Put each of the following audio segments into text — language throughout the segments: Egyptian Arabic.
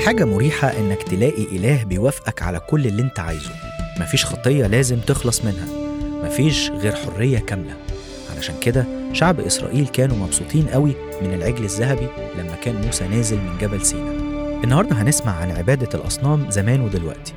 حاجة مريحة إنك تلاقي إله بيوافقك على كل اللي أنت عايزه مفيش خطية لازم تخلص منها مفيش غير حرية كاملة علشان كده شعب إسرائيل كانوا مبسوطين قوي من العجل الذهبي لما كان موسى نازل من جبل سينا النهاردة هنسمع عن عبادة الأصنام زمان ودلوقتي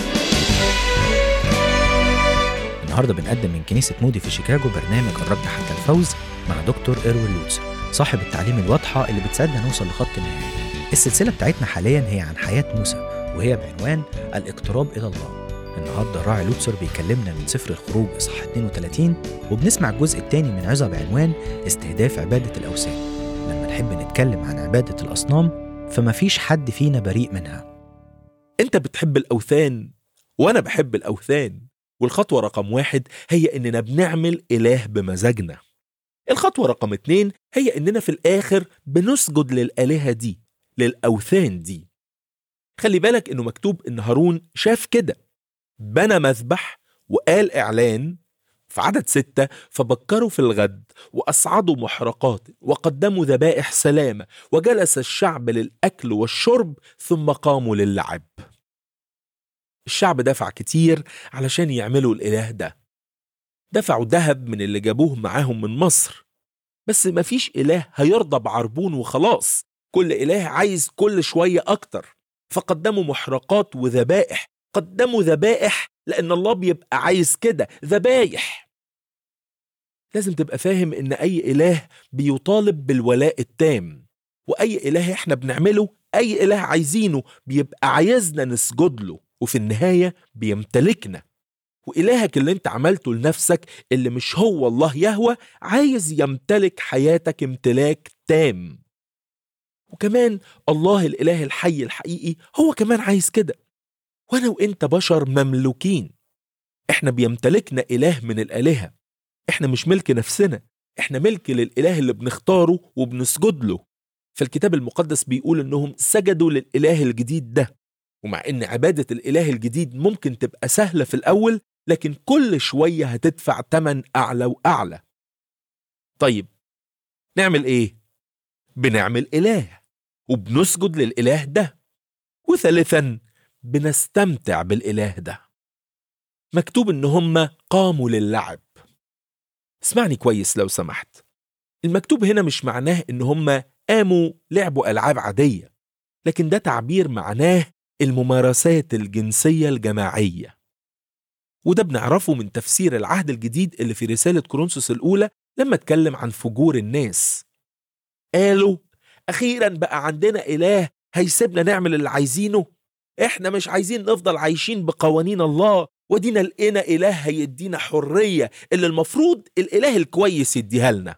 النهارده بنقدم من كنيسة مودي في شيكاغو برنامج الرد حتى الفوز مع دكتور إيروين لوتسر صاحب التعليم الواضحة اللي بتساعدنا نوصل لخط النهاية السلسلة بتاعتنا حاليا هي عن حياة موسى وهي بعنوان الاقتراب إلى الله النهارده الراعي لوتسر بيكلمنا من سفر الخروج اصحاح 32 وبنسمع الجزء الثاني من عظة بعنوان استهداف عبادة الأوثان لما نحب نتكلم عن عبادة الأصنام فمفيش حد فينا بريء منها انت بتحب الاوثان وانا بحب الاوثان والخطوة رقم واحد هي اننا بنعمل اله بمزاجنا الخطوة رقم اتنين هي اننا في الاخر بنسجد للالهة دي للاوثان دي خلي بالك انه مكتوب ان هارون شاف كده بنى مذبح وقال اعلان في عدد ستة فبكروا في الغد وأصعدوا محرقات وقدموا ذبائح سلامة وجلس الشعب للأكل والشرب ثم قاموا للعب الشعب دفع كتير علشان يعملوا الإله ده دفعوا ذهب من اللي جابوه معاهم من مصر بس مفيش إله هيرضى بعربون وخلاص كل إله عايز كل شوية أكتر فقدموا محرقات وذبائح قدموا ذبائح لأن الله بيبقى عايز كده ذبايح لازم تبقى فاهم إن أي إله بيطالب بالولاء التام وأي إله إحنا بنعمله أي إله عايزينه بيبقى عايزنا نسجد له وفي النهاية بيمتلكنا وإلهك اللي انت عملته لنفسك اللي مش هو الله يهوى عايز يمتلك حياتك امتلاك تام وكمان الله الإله الحي الحقيقي هو كمان عايز كده وأنا وإنت بشر مملوكين إحنا بيمتلكنا إله من الآلهة إحنا مش ملك نفسنا إحنا ملك للإله اللي بنختاره وبنسجد له فالكتاب المقدس بيقول إنهم سجدوا للإله الجديد ده ومع إن عبادة الإله الجديد ممكن تبقى سهلة في الأول لكن كل شوية هتدفع تمن أعلى وأعلى طيب نعمل إيه؟ بنعمل إله وبنسجد للإله ده وثالثا بنستمتع بالإله ده مكتوب إن هم قاموا للعب اسمعني كويس لو سمحت المكتوب هنا مش معناه إن هم قاموا لعبوا ألعاب عادية لكن ده تعبير معناه الممارسات الجنسية الجماعية وده بنعرفه من تفسير العهد الجديد اللي في رسالة كورنثوس الأولى لما اتكلم عن فجور الناس قالوا أخيرا بقى عندنا إله هيسيبنا نعمل اللي عايزينه إحنا مش عايزين نفضل عايشين بقوانين الله ودينا لقينا إله هيدينا حرية اللي المفروض الإله الكويس يديها لنا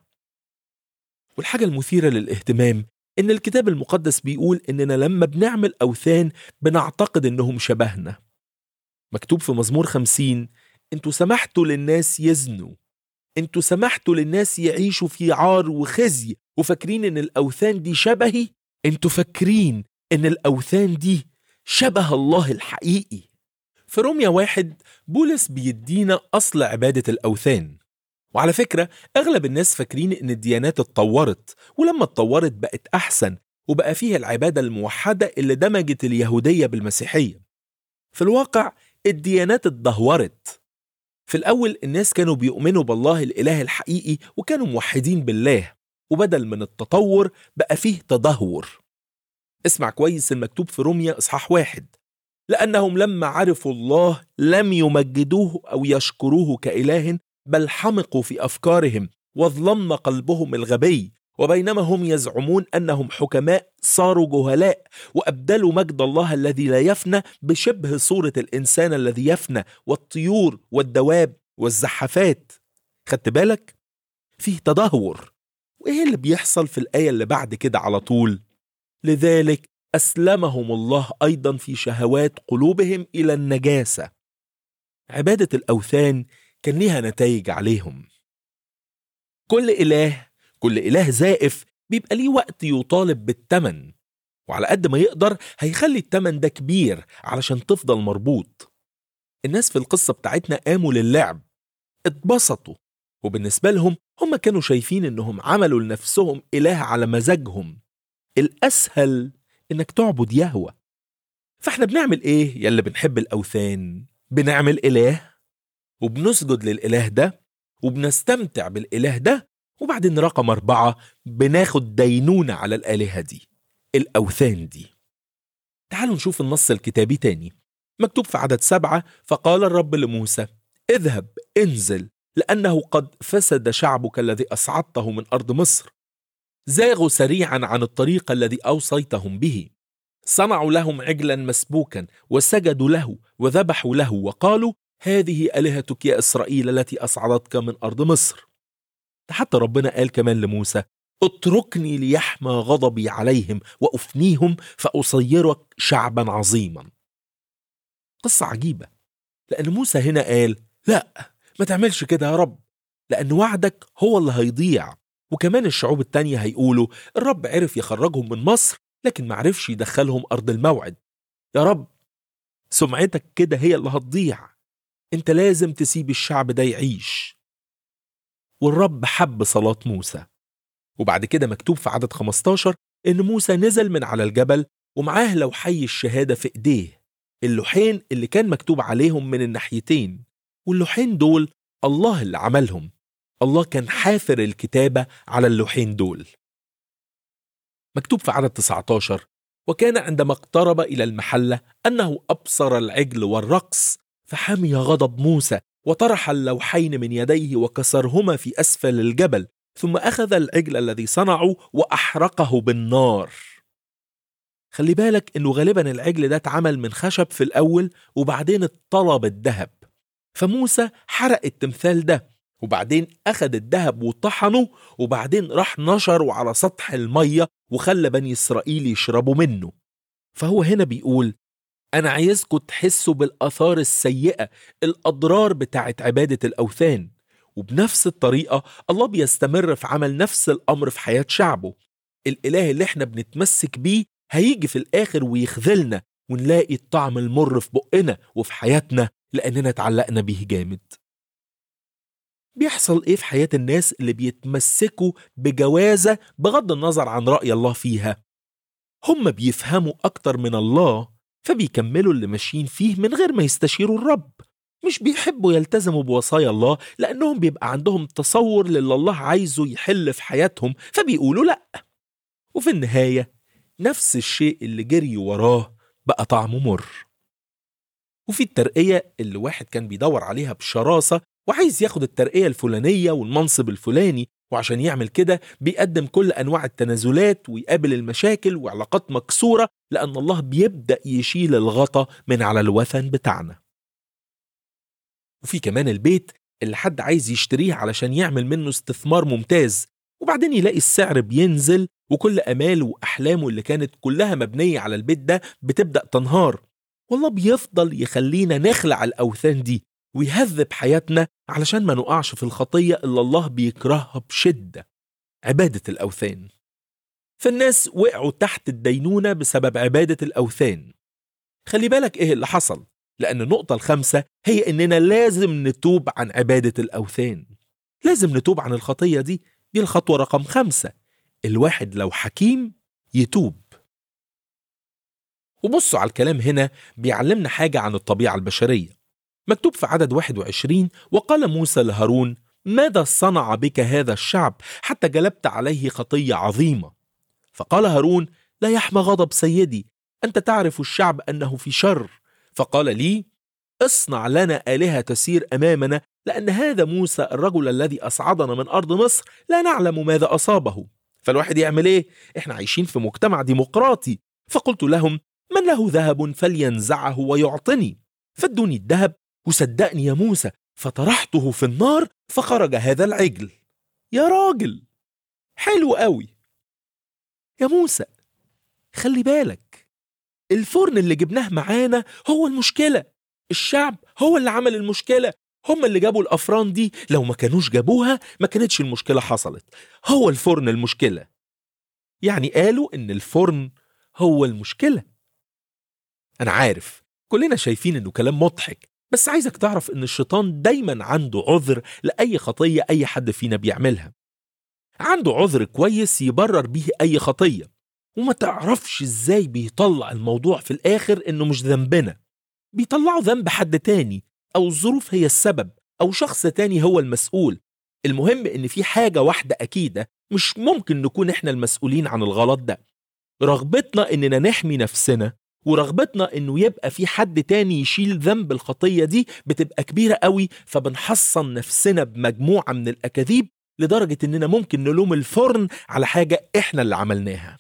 والحاجة المثيرة للاهتمام إن الكتاب المقدس بيقول إننا لما بنعمل أوثان بنعتقد إنهم شبهنا مكتوب في مزمور خمسين انتوا سمحتوا للناس يزنوا انتوا سمحتوا للناس يعيشوا في عار وخزي وفاكرين ان الاوثان دي شبهي انتوا فاكرين ان الاوثان دي شبه الله الحقيقي في روميا واحد بولس بيدينا اصل عبادة الاوثان وعلى فكرة اغلب الناس فاكرين ان الديانات اتطورت ولما اتطورت بقت احسن وبقى فيها العبادة الموحدة اللي دمجت اليهودية بالمسيحية في الواقع الديانات اتدهورت في الأول الناس كانوا بيؤمنوا بالله الإله الحقيقي وكانوا موحدين بالله وبدل من التطور بقى فيه تدهور اسمع كويس المكتوب في روميا إصحاح واحد لأنهم لما عرفوا الله لم يمجدوه أو يشكروه كإله بل حمقوا في أفكارهم وظلم قلبهم الغبي وبينما هم يزعمون انهم حكماء صاروا جهلاء وابدلوا مجد الله الذي لا يفنى بشبه صوره الانسان الذي يفنى والطيور والدواب والزحافات خدت بالك فيه تدهور وايه اللي بيحصل في الايه اللي بعد كده على طول لذلك اسلمهم الله ايضا في شهوات قلوبهم الى النجاسه عباده الاوثان كان ليها نتائج عليهم كل اله كل إله زائف بيبقى ليه وقت يطالب بالتمن وعلى قد ما يقدر هيخلي التمن ده كبير علشان تفضل مربوط الناس في القصة بتاعتنا قاموا للعب اتبسطوا وبالنسبة لهم هم كانوا شايفين انهم عملوا لنفسهم إله على مزاجهم الأسهل انك تعبد يهوى فاحنا بنعمل ايه يلي بنحب الاوثان بنعمل اله وبنسجد للاله ده وبنستمتع بالاله ده وبعدين رقم أربعة بناخد دينونة على الآلهة دي الأوثان دي تعالوا نشوف النص الكتابي تاني مكتوب في عدد سبعة فقال الرب لموسى اذهب انزل لأنه قد فسد شعبك الذي أصعدته من أرض مصر زاغوا سريعا عن الطريق الذي أوصيتهم به صنعوا لهم عجلا مسبوكا وسجدوا له وذبحوا له وقالوا هذه آلهتك يا إسرائيل التي أصعدتك من أرض مصر حتى ربنا قال كمان لموسى اتركني ليحمى غضبي عليهم وأفنيهم فأصيرك شعبا عظيما قصة عجيبة لأن موسى هنا قال لا ما تعملش كده يا رب لأن وعدك هو اللي هيضيع وكمان الشعوب التانية هيقولوا الرب عرف يخرجهم من مصر لكن معرفش يدخلهم أرض الموعد يا رب سمعتك كده هي اللي هتضيع انت لازم تسيب الشعب ده يعيش والرب حب صلاة موسى وبعد كده مكتوب في عدد 15 إن موسى نزل من على الجبل ومعاه لوحي الشهادة في إيديه اللوحين اللي كان مكتوب عليهم من الناحيتين واللوحين دول الله اللي عملهم الله كان حافر الكتابة على اللوحين دول مكتوب في عدد 19 وكان عندما اقترب إلى المحلة أنه أبصر العجل والرقص فحمي غضب موسى وطرح اللوحين من يديه وكسرهما في أسفل الجبل ثم أخذ العجل الذي صنعه وأحرقه بالنار خلي بالك إنه غالبا العجل ده اتعمل من خشب في الأول وبعدين اتطلب الذهب فموسى حرق التمثال ده وبعدين أخذ الذهب وطحنه وبعدين راح نشره على سطح المية وخلى بني إسرائيل يشربوا منه فهو هنا بيقول أنا عايزكم تحسوا بالآثار السيئة الأضرار بتاعت عبادة الأوثان وبنفس الطريقة الله بيستمر في عمل نفس الأمر في حياة شعبه الإله اللي احنا بنتمسك بيه هيجي في الآخر ويخذلنا ونلاقي الطعم المر في بقنا وفي حياتنا لأننا اتعلقنا بيه جامد بيحصل ايه في حياة الناس اللي بيتمسكوا بجوازة بغض النظر عن رأي الله فيها هم بيفهموا أكتر من الله فبيكملوا اللي ماشيين فيه من غير ما يستشيروا الرب مش بيحبوا يلتزموا بوصايا الله لأنهم بيبقى عندهم تصور للي الله عايزه يحل في حياتهم فبيقولوا لأ وفي النهاية نفس الشيء اللي جري وراه بقى طعمه مر وفي الترقية اللي واحد كان بيدور عليها بشراسة وعايز ياخد الترقية الفلانية والمنصب الفلاني وعشان يعمل كده بيقدم كل أنواع التنازلات ويقابل المشاكل وعلاقات مكسورة لأن الله بيبدأ يشيل الغطا من على الوثن بتاعنا وفي كمان البيت اللي حد عايز يشتريه علشان يعمل منه استثمار ممتاز وبعدين يلاقي السعر بينزل وكل أماله وأحلامه اللي كانت كلها مبنية على البيت ده بتبدأ تنهار والله بيفضل يخلينا نخلع الأوثان دي ويهذب حياتنا علشان ما نقعش في الخطية اللي الله بيكرهها بشدة عبادة الأوثان فالناس وقعوا تحت الدينونة بسبب عبادة الأوثان خلي بالك إيه اللي حصل لأن النقطة الخامسة هي إننا لازم نتوب عن عبادة الأوثان لازم نتوب عن الخطية دي دي الخطوة رقم خمسة الواحد لو حكيم يتوب وبصوا على الكلام هنا بيعلمنا حاجة عن الطبيعة البشرية مكتوب في عدد 21 وقال موسى لهارون ماذا صنع بك هذا الشعب حتى جلبت عليه خطية عظيمة فقال هارون لا يحمى غضب سيدي أنت تعرف الشعب أنه في شر فقال لي اصنع لنا آلهة تسير أمامنا لأن هذا موسى الرجل الذي أصعدنا من أرض مصر لا نعلم ماذا أصابه فالواحد يعمل إيه؟ إحنا عايشين في مجتمع ديمقراطي فقلت لهم من له ذهب فلينزعه ويعطني فادوني الذهب وصدقني يا موسى فطرحته في النار فخرج هذا العجل يا راجل حلو قوي يا موسى خلي بالك الفرن اللي جبناه معانا هو المشكلة الشعب هو اللي عمل المشكلة هم اللي جابوا الأفران دي لو ما كانوش جابوها ما كانتش المشكلة حصلت هو الفرن المشكلة يعني قالوا إن الفرن هو المشكلة أنا عارف كلنا شايفين إنه كلام مضحك بس عايزك تعرف إن الشيطان دايما عنده عذر لأي خطية أي حد فينا بيعملها عنده عذر كويس يبرر بيه أي خطية وما تعرفش ازاي بيطلع الموضوع في الآخر إنه مش ذنبنا بيطلعوا ذنب حد تاني أو الظروف هي السبب أو شخص تاني هو المسؤول المهم إن في حاجة واحدة أكيدة مش ممكن نكون إحنا المسؤولين عن الغلط ده رغبتنا إننا نحمي نفسنا ورغبتنا إنه يبقى في حد تاني يشيل ذنب الخطية دي بتبقى كبيرة قوي فبنحصن نفسنا بمجموعة من الأكاذيب لدرجة إننا ممكن نلوم الفرن على حاجة إحنا اللي عملناها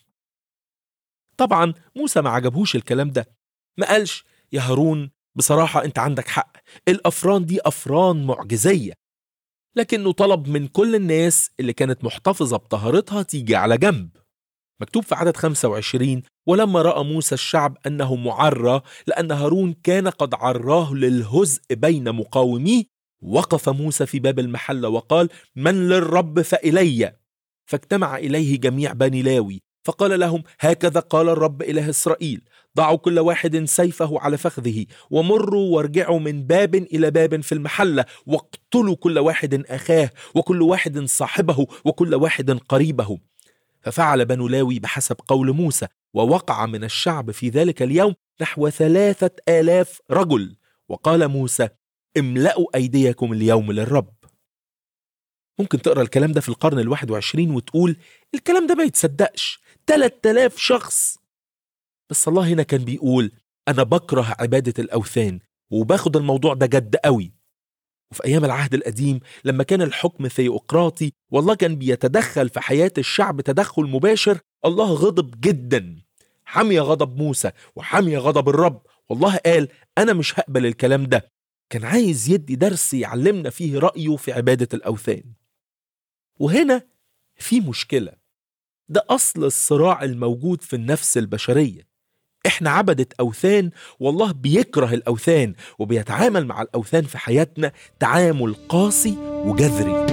طبعا موسى ما عجبهوش الكلام ده ما قالش يا هارون بصراحة أنت عندك حق الأفران دي أفران معجزية لكنه طلب من كل الناس اللي كانت محتفظة بطهارتها تيجي على جنب مكتوب في عدد 25 ولما رأى موسى الشعب أنه معرى لأن هارون كان قد عراه للهزء بين مقاوميه وقف موسى في باب المحلة وقال من للرب فإلي فاجتمع إليه جميع بني لاوي فقال لهم هكذا قال الرب إله إسرائيل ضعوا كل واحد سيفه على فخذه ومروا وارجعوا من باب إلى باب في المحلة واقتلوا كل واحد أخاه وكل واحد صاحبه وكل واحد قريبه ففعل بنو لاوي بحسب قول موسى ووقع من الشعب في ذلك اليوم نحو ثلاثة آلاف رجل وقال موسى املأوا أيديكم اليوم للرب ممكن تقرأ الكلام ده في القرن الواحد وعشرين وتقول الكلام ده ما يتصدقش 3000 شخص بس الله هنا كان بيقول أنا بكره عبادة الأوثان وباخد الموضوع ده جد قوي وفي أيام العهد القديم لما كان الحكم ثيوقراطي والله كان بيتدخل في حياة الشعب تدخل مباشر الله غضب جدا حمي غضب موسى وحمي غضب الرب والله قال أنا مش هقبل الكلام ده كان عايز يدي درس يعلمنا فيه رأيه في عبادة الأوثان وهنا في مشكلة ده أصل الصراع الموجود في النفس البشرية احنا عبدة أوثان والله بيكره الأوثان وبيتعامل مع الأوثان في حياتنا تعامل قاسي وجذري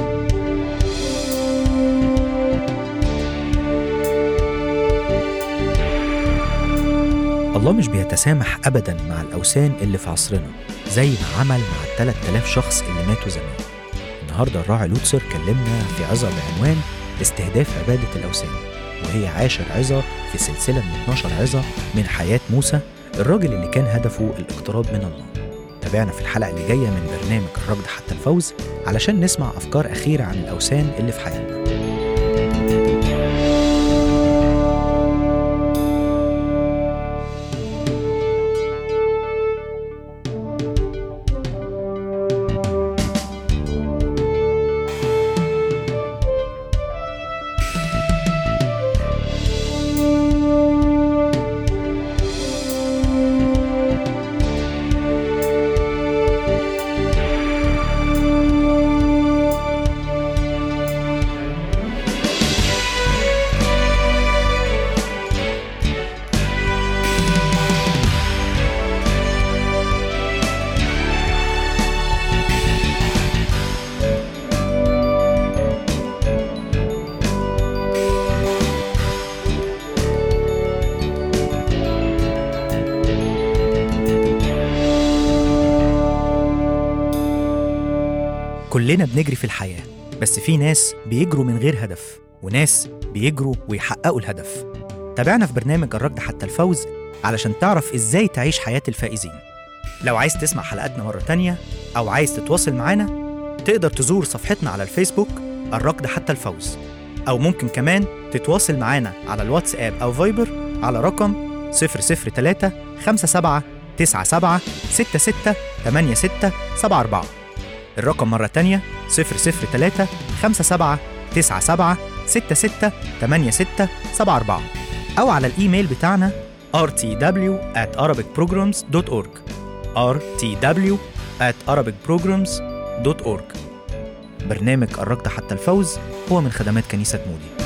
الله مش بيتسامح أبدا مع الأوثان اللي في عصرنا زي ما عمل مع ال 3000 شخص اللي ماتوا زمان النهاردة الراعي لوتسر كلمنا في عظة بعنوان استهداف عبادة الأوثان وهي عاشر عظة في سلسلة من 12 عظة من حياة موسى الراجل اللي كان هدفه الاقتراب من الله تابعنا في الحلقة اللي جاية من برنامج الركض حتى الفوز علشان نسمع أفكار أخيرة عن الأوثان اللي في حياتنا كلنا بنجري في الحياة بس في ناس بيجروا من غير هدف وناس بيجروا ويحققوا الهدف تابعنا في برنامج الركض حتى الفوز علشان تعرف ازاي تعيش حياة الفائزين لو عايز تسمع حلقاتنا مرة تانية أو عايز تتواصل معانا تقدر تزور صفحتنا على الفيسبوك الركض حتى الفوز أو ممكن كمان تتواصل معانا على الواتساب أو فايبر على رقم 003 57 97 66 86 74 الرقم مرة تانية 003 57 97 66 86 74 أو على الإيميل بتاعنا rtw at arabicprograms.org rtw at arabicprograms.org برنامج الركض حتى الفوز هو من خدمات كنيسة مودي